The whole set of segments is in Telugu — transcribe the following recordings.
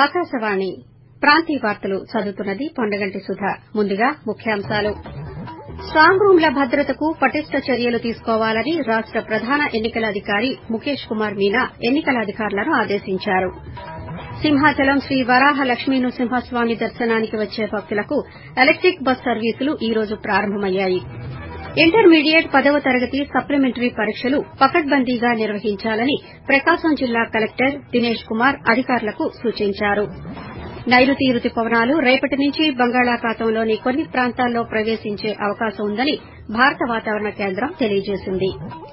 ఆకాశవాణి ప్రాంతీయ వార్తలు చదువుతున్నది పొండగంటి సుధ ముందుగా ముఖ్యాంశాలు స్టాంగ్ రూంల భద్రతకు పటిష్ట చర్యలు తీసుకోవాలని రాష్ట ప్రధాన ఎన్నికల అధికారి ముఖేష్ కుమార్ మీనా ఎన్నికల అధికారులను ఆదేశించారు సింహాచలం శ్రీ వరాహ లక్ష్మీ నృసింహస్వామి దర్శనానికి వచ్చే భక్తులకు ఎలక్టిక్ బస్ సర్వీసులు ఈ రోజు ప్రారంభమయ్యాయి ఇంటర్మీడియట్ పదవ తరగతి సప్లిమెంటరీ పరీక్షలు పకడ్బందీగా నిర్వహించాలని ప్రకాశం జిల్లా కలెక్టర్ దినేష్ కుమార్ అధికారులకు సూచించారు నైరుతి రుతుపవనాలు రేపటి నుంచి బంగాళాఖాతంలోని కొన్ని ప్రాంతాల్లో ప్రవేశించే అవకాశం ఉందని భారత వాతావరణ కేంద్రం తెలియజేసింది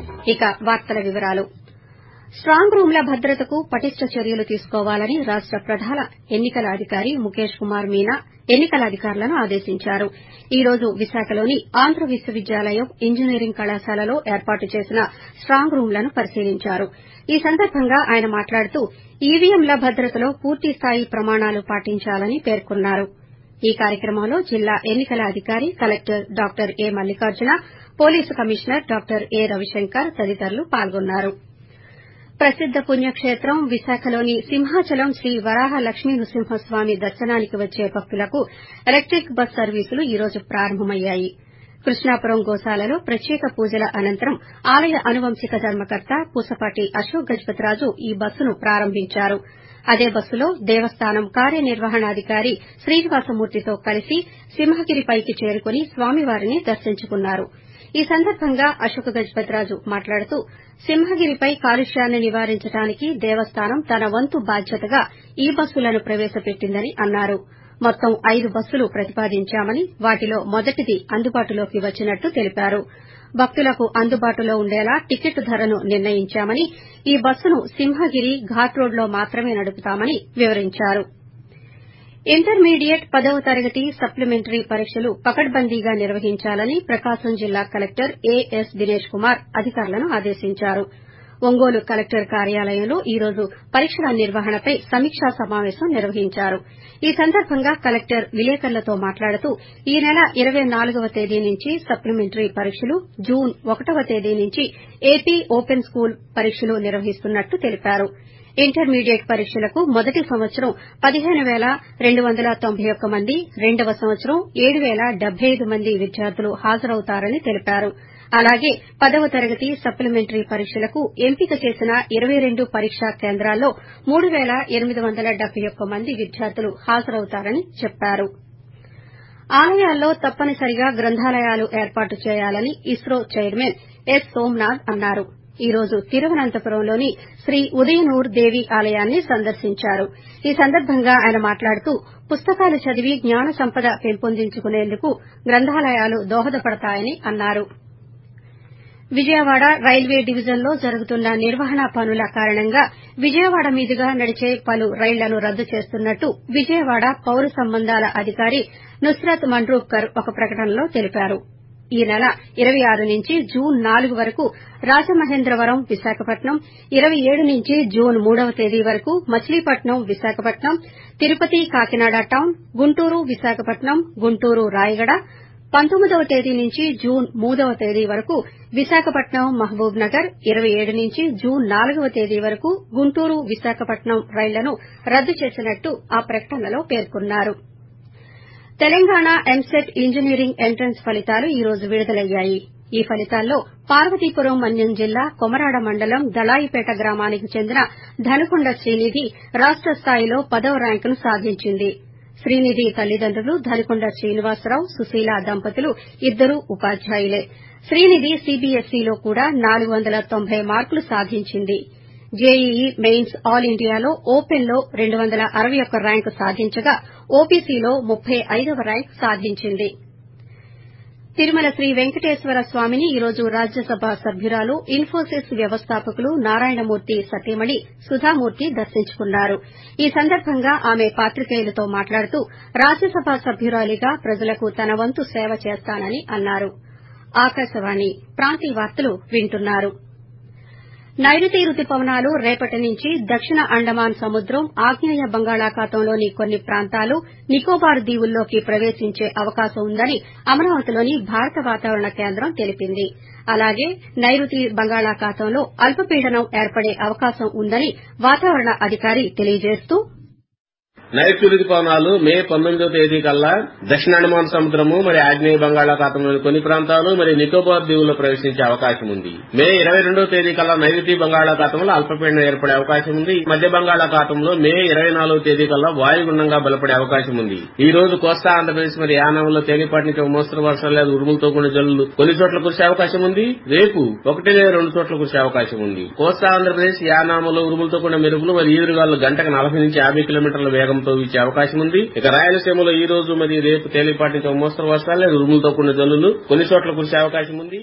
స్టాంగ్ రూంల భద్రతకు పటిష్ట చర్యలు తీసుకోవాలని రాష్ట ప్రధాన ఎన్నికల అధికారి ముఖేష్ కుమార్ మీనా ఎన్నికల అధికారులను ఆదేశించారు ఈ రోజు విశాఖలోని ఆంధ్ర విశ్వవిద్యాలయం ఇంజనీరింగ్ కళాశాలలో ఏర్పాటు చేసిన స్టాంగ్ రూంలను పరిశీలించారు ఈ సందర్భంగా ఆయన మాట్లాడుతూ ఈవీఎంల భద్రతలో పూర్తిస్థాయి ప్రమాణాలు పాటించాలని పేర్కొన్నారు ఈ కార్యక్రమంలో జిల్లా ఎన్నికల అధికారి collector doctor A Mallikarjuna police commissioner doctor A Ravishankar తదితరులు పాల్గొన్నారు ప్రసిద్ద పుణ్యక్షేత్రం విశాఖలోని సింహాచలం శ్రీ వరాహ లక్ష్మీ నృసింహస్వామి దర్శనానికి వచ్చే భక్తులకు ఎలక్టిక్ బస్ సర్వీసులు ఈ రోజు ప్రారంభమయ్యాయి కృష్ణాపురం గోశాలలో ప్రత్యేక పూజల అనంతరం ఆలయ అనువంశిక ధర్మకర్త పూసపాటి అశోక్ గజపతిరాజు ఈ బస్సును ప్రారంభించారు అదే బస్సులో దేవస్థానం కార్యనిర్వహణాధికారి శ్రీనివాసమూర్తితో కలిసి సింహగిరిపైకి చేరుకుని స్వామివారిని దర్శించుకున్నారు ఈ సందర్భంగా అశోక్ గజపతిరాజు మాట్లాడుతూ సింహగిరిపై కాలుష్యాన్ని నివారించడానికి దేవస్థానం తన వంతు బాధ్యతగా ఈ బస్సులను ప్రవేశపెట్టిందని అన్నారు మొత్తం ఐదు బస్సులు ప్రతిపాదించామని వాటిలో మొదటిది అందుబాటులోకి వచ్చినట్లు తెలిపారు భక్తులకు అందుబాటులో ఉండేలా టికెట్ ధరను నిర్ణయించామని ఈ బస్సును సింహగిరి ఘాట్ రోడ్లో మాత్రమే నడుపుతామని వివరించారు ఇంటర్మీడియట్ పదవ తరగతి సప్లిమెంటరీ పరీక్షలు పకడ్బందీగా నిర్వహించాలని ప్రకాశం జిల్లా కలెక్టర్ ఏఎస్ దినేష్ కుమార్ అధికారులను ఆదేశించారు ఒంగోలు కలెక్టర్ కార్యాలయంలో ఈ రోజు పరీక్షల నిర్వహణపై సమీకా సమావేశం నిర్వహించారు ఈ సందర్భంగా కలెక్టర్ విలేకరులతో మాట్లాడుతూ ఈ నెల ఇరవై నాలుగవ తేదీ నుంచి సప్లిమెంటరీ పరీక్షలు జూన్ ఒకటవ తేదీ నుంచి ఏపీ ఓపెన్ స్కూల్ పరీక్షలు నిర్వహిస్తున్నట్లు తెలిపారు ఇంటర్మీడియట్ పరీక్షలకు మొదటి సంవత్సరం పదిహేను పేల రెండు వందల తొంభై ఒక్క మంది రెండవ సంవత్సరం ఏడు పేల డెబ్బై ఐదు మంది విద్యార్థులు హాజరవుతారని తెలిపారు అలాగే పదవ తరగతి సప్లిమెంటరీ పరీక్షలకు ఎంపిక చేసిన ఇరవై రెండు పరీక్షా కేంద్రాల్లో మూడు పేల ఎనిమిది వందల డెబ్బై ఒక్క మంది విద్యార్థులు హాజరవుతారని చెప్పారు ఆలయాల్లో తప్పనిసరిగా గ్రంథాలయాలు ఏర్పాటు చేయాలని ఇస్రో చైర్మన్ ఎస్ సోమనాథ్ అన్నారు ఈ రోజు తిరువనంతపురంలోని శ్రీ ఉదయనూర్ దేవి ఆలయాన్ని సందర్శించారు ఈ సందర్భంగా ఆయన మాట్లాడుతూ పుస్తకాలు చదివి జ్ఞాన సంపద పెంపొందించుకునేందుకు గ్రంథాలయాలు దోహదపడతాయని అన్నారు విజయవాడ రైల్వే డివిజన్లో జరుగుతున్న నిర్వహణ పనుల కారణంగా విజయవాడ మీదుగా నడిచే పలు రైళ్లను రద్దు చేస్తున్నట్టు విజయవాడ పౌర సంబంధాల అధికారి నుస్రత్ మండ్రూప్కర్ ఒక ప్రకటనలో తెలిపారు ఈ నెల ఇరవై ఆరు నుంచి జూన్ నాలుగు వరకు రాజమహేంద్రవరం విశాఖపట్నం ఇరవై ఏడు నుంచి జూన్ మూడవ తేదీ వరకు మచిలీపట్నం విశాఖపట్నం తిరుపతి కాకినాడ టౌన్ గుంటూరు విశాఖపట్నం గుంటూరు రాయగడ పంతొమ్మిదవ తేదీ నుంచి జూన్ మూడవ తేదీ వరకు విశాఖపట్నం మహబూబ్ నగర్ ఇరవై ఏడు నుంచి జూన్ నాలుగవ తేదీ వరకు గుంటూరు విశాఖపట్నం రైళ్లను రద్దు చేసినట్టు ఆ ప్రకటనలో పేర్కొన్నారు తెలంగాణ ఎంసెట్ ఇంజనీరింగ్ ఎంట్రన్స్ ఫలితాలు ఈ రోజు విడుదలయ్యాయి ఈ ఫలితాల్లో పార్వతీపురం మన్యం జిల్లా కొమరాడ మండలం దళాయిపేట గ్రామానికి చెందిన ధనకొండ శ్రీనిధి రాష్ట స్థాయిలో పదవ ర్యాంకును సాధించింది శ్రీనిధి తల్లిదండ్రులు ధనకొండ శ్రీనివాసరావు సుశీల దంపతులు ఇద్దరూ ఉపాధ్యాయులే శ్రీనిధి సీబీఎస్ఈలో కూడా నాలుగు వందల తొంభై మార్కులు సాధించింది జేఈఈ మెయిన్స్ ఆల్ ఇండియాలో ఓపెన్లో రెండు వందల అరవై ఒక్క ర్యాంకు సాధించగా ఓబీసీలో ముప్పై ఐదవ ర్యాంకు సాధించింది తిరుమల శ్రీ వెంకటేశ్వర స్వామిని ఈ రోజు రాజ్యసభ సభ్యురాలు ఇన్ఫోసిస్ వ్యవస్థాపకులు నారాయణమూర్తి సతీమణి సుధామూర్తి దర్శించుకున్నారు ఈ సందర్భంగా ఆమె పాత్రికేయులతో మాట్లాడుతూ రాజ్యసభ సభ్యురాలిగా ప్రజలకు తన వంతు సేవ చేస్తానని అన్నారు ఆకాశవాణి ప్రాంతీయ వార్తలు వింటున్నారు నైరుతి రుతుపవనాలు రేపటి నుంచి దక్షిణ అండమాన్ సముద్రం ఆగ్నేయ బంగాళాఖాతంలోని కొన్ని ప్రాంతాలు నికోబార్ దీవుల్లోకి ప్రవేశించే అవకాశం ఉందని అమరావతిలోని భారత వాతావరణ కేంద్రం తెలిపింది అలాగే నైరుతి బంగాళాఖాతంలో అల్పపీడనం ఏర్పడే అవకాశం ఉందని వాతావరణ అధికారి తెలియజేస్తూ నైరుతి రుతుపవనాలు మే పంతొమ్మిదో తేదీ కల్లా దక్షిణ అండమాన్ సముద్రము మరి ఆగ్నేయ బంగాళాఖాతంలోని కొన్ని ప్రాంతాలు మరి నికోబార్ దీవుల్లో ప్రవేశించే అవకాశం ఉంది మే ఇరవై రెండో తేదీ కల్లా నైరుతి బంగాళాఖాతంలో అల్పపీడనం ఏర్పడే అవకాశం ఉంది మధ్య బంగాళాఖాతంలో మే ఇరవై నాలుగో తేదీ కల్లా వాయుగుండంగా బలపడే అవకాశం ఉంది ఈ రోజు కోస్తా ఆంధ్రప్రదేశ్ మరి యానంలో తేలిపాటి నుంచి ఒక మోస్తరు వర్షాలు లేదా ఉరుములతో కూడిన జల్లులు కొన్ని చోట్ల కురిసే అవకాశం ఉంది రేపు ఒకటి లేదా రెండు చోట్ల కురిసే అవకాశం ఉంది కోస్తా ఆంధ్రప్రదేశ్ యానాములో ఉరుములతో కూడిన మెరుపులు మరి ఈదురుగాలు గంటకు నలభై నుంచి యాభై కిలోమీటర్ల వేగంతో వీచే అవకాశం ఉంది ఇక రాయలసీమలో ఈ రోజు మరి రేపు తేలిపాటి నుంచి ఒక మోస్తరు వర్షాలు లేదా ఉరుములతో కూడిన జల్లులు కొన్ని చోట్ల కురిసే అవకాశం ఉంది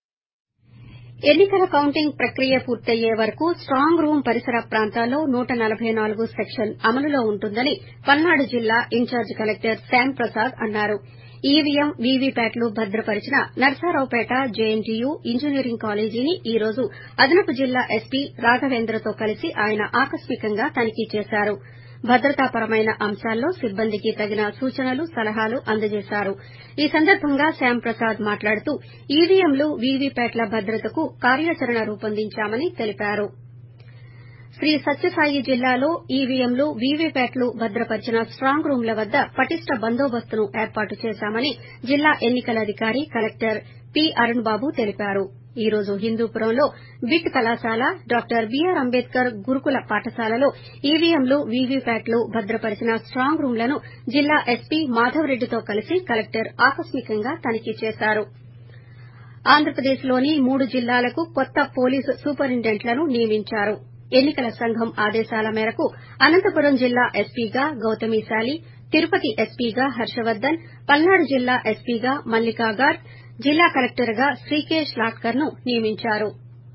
ఎన్నికల కౌంటింగ్ ప్రక్రియ పూర్తయ్యే వరకు స్టాంగ్ రూమ్ పరిసర ప్రాంతాల్లో నూట నలభై నాలుగు సెక్షన్ అమలులో ఉంటుందని పల్నాడు జిల్లా ఇన్ఛార్జ్ కలెక్టర్ శ్యామ్ ప్రసాద్ అన్నారు ఈవీఎం వీవీప్యాట్లు భద్రపరిచిన నర్సారావుపేట జేఎన్టీయూ ఇంజనీరింగ్ కాలేజీని ఈ రోజు అదనపు జిల్లా ఎస్పీ రాఘవేంద్రతో కలిసి ఆయన ఆకస్మికంగా తనిఖీ చేశారు భద్రతాపరమైన అంశాల్లో సిబ్బందికి తగిన సూచనలు సలహాలు అందజేశారు ఈ సందర్భంగా శ్యామ్ ప్రసాద్ మాట్లాడుతూ ఈవీఎంలు వీవీప్యాట్ల భద్రతకు కార్యాచరణ రూపొందించామని తెలిపారు శ్రీ సత్యసాయి జిల్లాలో ఈవీఎంలు వీవీప్యాట్లు భద్రపరిచిన స్టాంగ్ రూంల వద్ద పటిష్ట బందోబస్తును ఏర్పాటు చేశామని జిల్లా ఎన్నికల అధికారి కలెక్టర్ పి అరుణ్ బాబు తెలిపారు ఈ రోజు హిందూపురంలో బిట్ కళాశాల డాక్టర్ బీఆర్ అంబేద్కర్ గురుకుల పాఠశాలలో ఈవీఎంలు వీవీప్యాట్లు భద్రపరిచిన స్టాంగ్ రూంలను జిల్లా ఎస్పీ మాధవరెడ్డితో కలిసి కలెక్టర్ ఆకస్మికంగా తనిఖీ చేశారు ఆంధ్రప్రదేశ్లోని మూడు జిల్లాలకు కొత్త పోలీసు సూపరింటెండెంట్లను నియమించారు ఎన్నికల సంఘం ఆదేశాల మేరకు అనంతపురం జిల్లా ఎస్పీగా గౌతమిశాలి తిరుపతి ఎస్పీగా హర్షవర్దన్ పల్నాడు జిల్లా ఎస్పీగా మల్లికా గార్గ్ జిల్లా కలెక్టర్గా శ్రీకేష్ లాట్కర్ ను నియమించారు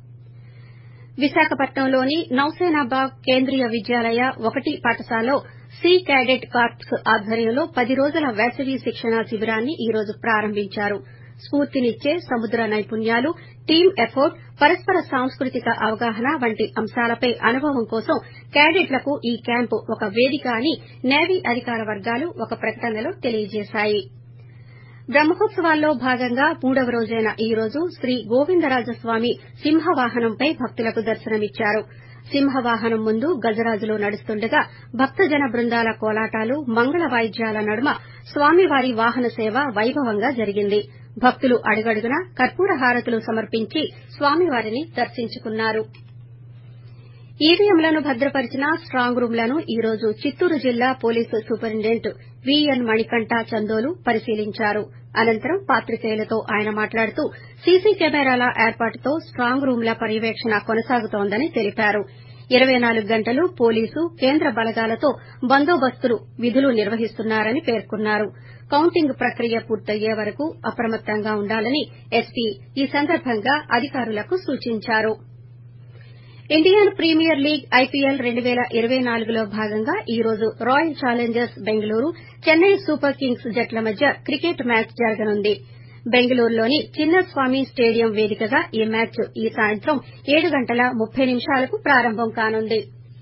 విశాఖపట్నంలోని నౌసేనాబాగ్ కేంద్రీయ విద్యాలయ ఒకటి పాఠశాలలో సీ క్యాడెట్ కార్ప్స్ ఆధ్వర్యంలో పది రోజుల వేసవి శిక్షణా శిబిరాన్ని ఈ రోజు ప్రారంభించారు స్పూర్తినిచ్చే సముద్ర నైపుణ్యాలు టీమ్ ఎఫోర్ట్ పరస్పర సాంస్కృతిక అవగాహన వంటి అంశాలపై అనుభవం కోసం క్యాడెట్లకు ఈ క్యాంపు ఒక వేదిక అని నేవీ అధికార వర్గాలు ఒక ప్రకటనలో తెలియజేశాయి బ్రహ్మోత్సవాల్లో భాగంగా మూడవ రోజైన ఈ రోజు శ్రీ గోవిందరాజస్వామి సింహవాహనంపై భక్తులకు దర్శనమిచ్చారు సింహవాహనం ముందు గజరాజులు నడుస్తుండగా భక్తజన బృందాల కోలాటాలు మంగళ వాయిద్యాల నడుమ స్వామివారి వాహన సేవ వైభవంగా జరిగింది భక్తులు అడుగడుగునా కర్పూర హారతులు సమర్పించి స్వామివారిని దర్శించుకున్నారు ఈవీఎంలను భద్రపరిచిన స్టాంగ్ రూంలను ఈ రోజు చిత్తూరు జిల్లా police superintendent VN Manikanta Chandolu పరిశీలించారు అనంతరం పాత్రికేయులతో ఆయన మాట్లాడుతూ సీసీ కెమెరాల ఏర్పాటుతో స్టాంగ్ రూంల పర్యవేక్షణ కొనసాగుతోందని తెలిపారు ఇరవై నాలుగు గంటలు పోలీసు కేంద్ర బలగాలతో బందోబస్తు విధులు నిర్వహిస్తున్నారని పేర్కొన్నారు కౌంటింగ్ ప్రక్రియ పూర్తయ్యే వరకు అప్రమత్తంగా ఉండాలని ఎస్పీ ఈ సందర్భంగా అధికారులకు సూచించారు ఇండియన్ ప్రీమియర్ లీగ్ ఐపీఎల్ రెండు పేల ఇరవై నాలుగులో భాగంగా ఈ రోజు Royal Challengers Bengaluru Chennai Super Kings జట్ల మధ్య క్రికెట్ మ్యాచ్ జరగనుంది బెంగళూరులోని చిన్నస్వామి స్టేడియం వేదికగా ఈ మ్యాచ్ ఈ సాయంత్రం ఏడు గంటల ముప్పై నిమిషాలకు ప్రారంభం కానుంది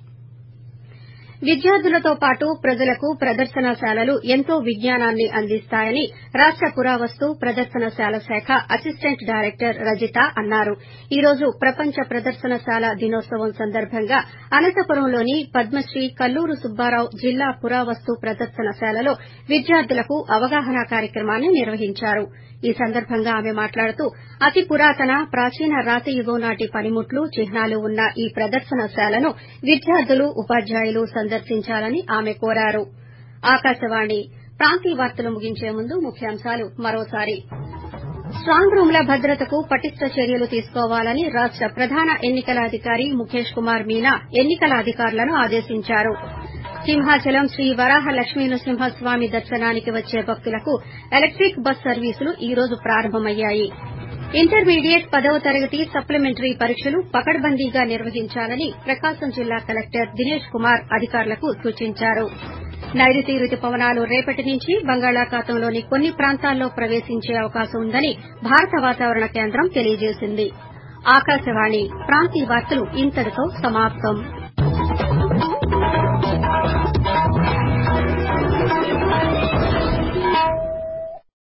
విద్యార్థులతో పాటు ప్రజలకు ప్రదర్శనశాలలు ఎంతో విజ్ఞానాన్ని అందిస్తాయని రాష్ట పురావస్తు ప్రదర్శనశాల శాఖ అసిస్టెంట్ డైరెక్టర్ రజిత అన్నారు ఈ రోజు ప్రపంచ ప్రదర్శనశాల దినోత్సవం సందర్భంగా అనంతపురంలోని పద్మశ్రీ కల్లూరు సుబ్బారావు జిల్లా పురావస్తు ప్రదర్శనశాలలో విద్యార్థులకు అవగాహన కార్యక్రమాన్ని నిర్వహించారు ఈ సందర్భంగా ఆమె మాట్లాడుతూ అతి పురాతన ప్రాచీన రాతియుగం నాటి పనిముట్లు చిహ్నాలు ఉన్న ఈ ప్రదర్శనశాలను విద్యార్థులు ఉపాధ్యాయులు సందర్శించాలని ఆమె కోరారు ఆకాశవాణి ప్రాంతీయ వార్తలు ముగించే ముందు ముఖ్యాంశాలు మరోసారి స్టాంగ్ రూంల భద్రతకు పటిష్ట చర్యలు తీసుకోవాలని రాష్ట ప్రధాన ఎన్నికల అధికారి ముఖేష్ కుమార్ మీనా ఎన్నికల అధికారులను ఆదేశించారు సింహాచలం శ్రీ వరాహ లక్ష్మీనృసింహస్వామి దర్శనానికి వచ్చే భక్తులకు ఎలక్టిక్ బస్ సర్వీసులు ఈ రోజు ప్రారంభమయ్యాయి ఇంటర్మీడియట్ పదవ తరగతి సప్లిమెంటరీ పరీక్షలు పకడ్బందీగా నిర్వహించాలని ప్రకాశం జిల్లా కలెక్టర్ దినేష్ కుమార్ అధికారులకు సూచించారు నైరుతి రుతుపవనాలు రేపటి నుంచి బంగాళాఖాతంలోని కొన్ని ప్రాంతాల్లో ప్రవేశించే అవకాశం ఉందని భారత వాతావరణ కేంద్రం తెలియజేసింది ఆకాశవాణి ప్రాంతీయ వార్తలు ఇంతటితో సమాప్తం